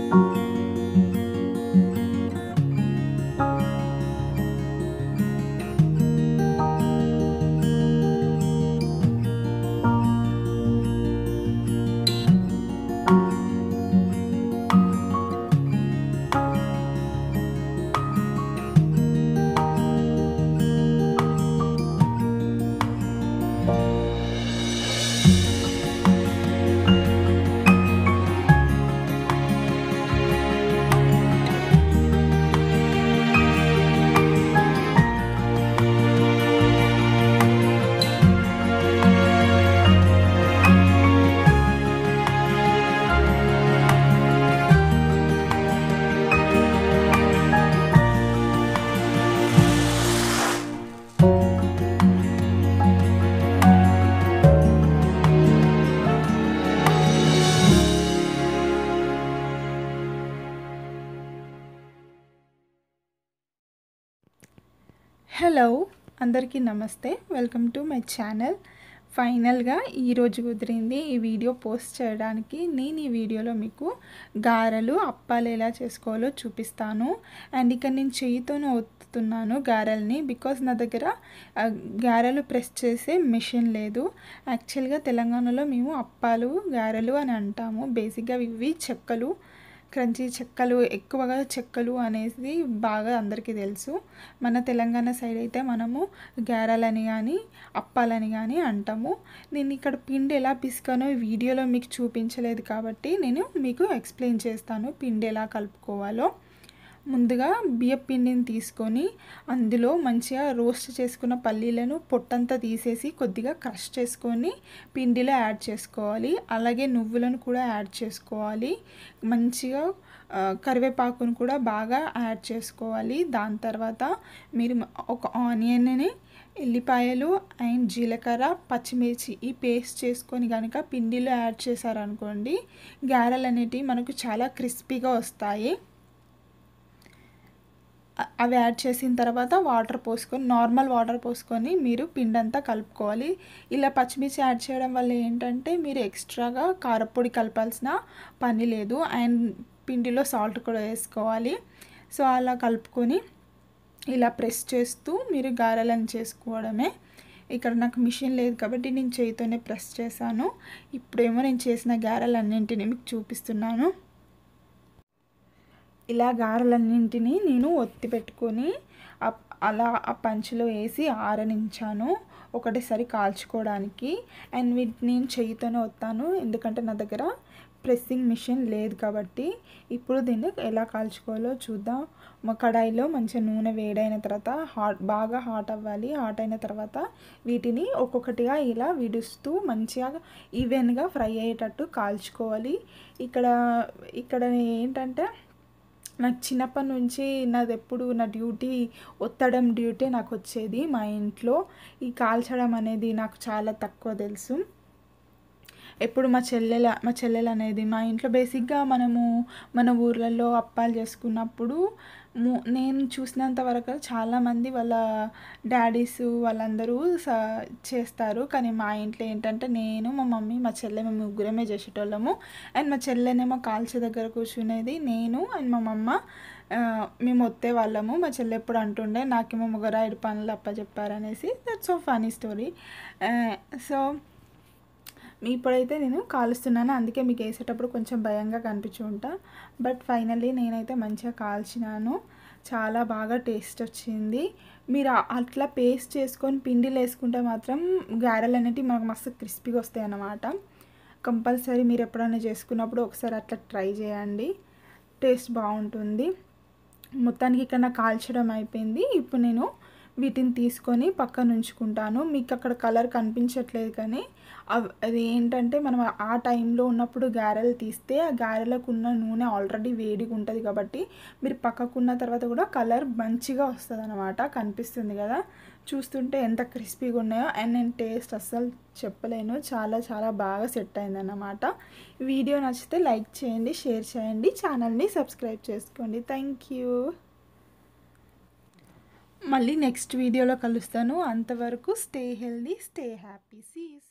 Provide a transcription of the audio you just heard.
hello అందరికీ నమస్తే welcome to my channel ఫైనల్గా ఈరోజు కుదిరింది ఈ వీడియో పోస్ట్ చేయడానికి నేను ఈ వీడియోలో మీకు గారెలు అప్పాలు ఎలా చేసుకోవాలో చూపిస్తాను అండ్ ఇక్కడ నేను చేయితోనే ఒత్తుతున్నాను గారెల్ని బికాస్ నా దగ్గర ఆ, గారెలు ప్రెస్ చేసే మిషన్ లేదు యాక్చువల్గా తెలంగాణలో మేము అప్పాలు గారెలు అని అంటాము బేసిక్గా ఇవి చెక్కలు క్రంచీ చెక్కలు ఎక్కువగా చెక్కలు అనేది బాగా అందరికీ తెలుసు మన తెలంగాణ సైడ్ అయితే మనము గారెలని కానీ అప్పాలని కానీ అంటాము నేను ఇక్కడ పిండి ఎలా పిసుకానో ఈ వీడియోలో మీకు చూపించలేదు కాబట్టి నేను మీకు ఎక్స్ప్లెయిన్ చేస్తాను పిండి ఎలా కలుపుకోవాలో ముందుగా బియ్యం పిండిని తీసుకొని అందులో మంచిగా రోస్ట్ చేసుకున్న పల్లీలను పొట్టంతా తీసేసి కొద్దిగా క్రష్ చేసుకొని పిండిలో యాడ్ చేసుకోవాలి అలాగే నువ్వులను కూడా యాడ్ చేసుకోవాలి మంచిగా ఆ, కరివేపాకును కూడా బాగా యాడ్ చేసుకోవాలి దాని తర్వాత మీరు ఒక ఆనియన్ని ఎల్లిపాయలు అండ్ జీలకర్ర పచ్చిమిర్చి ఈ పేస్ట్ చేసుకొని కనుక పిండిలో యాడ్ చేశారనుకోండి గారెలు అనేటివి మనకు చాలా క్రిస్పీగా వస్తాయి అ- అవి యాడ్ చేసిన తర్వాత వాటర్ పోసుకొని నార్మల్ వాటర్ పోసుకొని మీరు పిండి అంతా కలుపుకోవాలి ఇలా పచ్చిమిర్చి యాడ్ చేయడం వల్ల ఏంటంటే మీరు ఎక్స్ట్రాగా కారపొడి కలపాల్సిన పని లేదు అండ్ పిండిలో సాల్ట్ కూడా వేసుకోవాలి సో అలా కలుపుకొని ఇలా ప్రెస్ చేస్తూ మీరు గారెలను చేసుకోవడమే ఇక్కడ నాకు మిషన్ లేదు కాబట్టి నేను చేయితోనే ప్రెస్ చేశాను ఇప్పుడేమో నేను చేసిన గారెలన్నింటినీ మీకు చూపిస్తున్నాను ఇలా గారెలన్నింటినీ నేను ఒత్తి పెట్టుకొని ఆ- అలా ఆ పంచులో వేసి ఆరనించాను ఒకటేసారి కాల్చుకోవడానికి అండ్ వీటిని నేను చెయ్యితోనే వస్తాను ఎందుకంటే నా దగ్గర ప్రెస్సింగ్ మిషన్ లేదు కాబట్టి ఇప్పుడు దీన్ని ఎలా కాల్చుకోవాలో చూద్దాం మా కడాయిలో మంచిగా నూనె వేడైన తర్వాత హాట్ బాగా హాట్ అవ్వాలి హాట్ అయిన తర్వాత వీటిని ఒక్కొక్కటిగా ఇలా విడుస్తూ మంచిగా ఈవెన్గా ఫ్రై అయ్యేటట్టు కాల్చుకోవాలి ఇక్కడ ఇక్కడ ఏంటంటే నాకు చిన్నప్పటి నుంచి నాది ఎప్పుడు నా డ్యూటీ ఒత్తడం డ్యూటీ నాకు వచ్చేది మా ఇంట్లో ఈ కాల్చడం అనేది నాకు చాలా తక్కువ తెలుసు ఎప్పుడు మా చెల్లెల మా చెల్లెలు అనేది మా ఇంట్లో బేసిక్గా మనము మన ఊర్లలో అప్పాలు చేసుకున్నప్పుడు ము- నేను చూసినంత వరకు చాలామంది వాళ్ళ డాడీస్ వాళ్ళందరూ స చేస్తారు కానీ మా ఇంట్లో ఏంటంటే నేను మా మమ్మీ మా చెల్లె మేము ముగ్గురమే చేసేటోళ్ళము అండ్ మా చెల్లెనేమో కాల్చే దగ్గర కూర్చునేది నేను అండ్ మా మమ్మ ఆ, మేము వస్తే వాళ్ళము మా చెల్లె ఎప్పుడు అంటుండే నాకేమో ముగ్గురాయిడు పనులు అప్ప చెప్పారనేసి that's so funny story so మీ ఇప్పుడైతే నేను కాలుస్తున్నాను అందుకే మీకు వేసేటప్పుడు కొంచెం భయంగా కనిపించి ఉంటా బట్ ఫైనల్లీ నేనైతే మంచిగా కాల్చినాను చాలా బాగా టేస్ట్ వచ్చింది మీరు ఆ- అట్లా పేస్ట్ చేసుకొని పిండిలు వేసుకుంటే మాత్రం గారెలు అనేటివి మనకు మస్తు క్రిస్పీగా వస్తాయి అన్నమాట కంపల్సరీ మీరు ఎప్పుడైనా చేసుకున్నప్పుడు ఒకసారి అట్లా ట్రై చేయండి టేస్ట్ బాగుంటుంది మొత్తానికి ఇక్కడ నాకు కాల్చడం అయిపోయింది ఇప్పుడు నేను వీటిని తీసుకొని పక్కన ఉంచుకుంటాను మీకు అక్కడ కలర్ కనిపించట్లేదు కానీ అవ్- అది ఏంటంటే మనం ఆ టైంలో ఉన్నప్పుడు గారెలు తీస్తే ఆ గారెలకు ఉన్న నూనె ఆల్రెడీ వేడిగా ఉంటుంది కాబట్టి మీరు పక్కకున్న తర్వాత కూడా కలర్ మంచిగా వస్తుంది అనమాట కనిపిస్తుంది కదా చూస్తుంటే ఎంత క్రిస్పీగా ఉన్నాయో అండ్ నేను టేస్ట్ అస్సలు చెప్పలేను చాలా చాలా బాగా సెట్ అయిందన్నమాట వీడియో నచ్చితే లైక్ చేయండి షేర్ చేయండి ఛానల్ని సబ్స్క్రైబ్ చేసుకోండి థ్యాంక్ యూ మళ్ళీ నెక్స్ట్ వీడియోలో కలుస్తాను అంతవరకు stay healthy stay happy Cs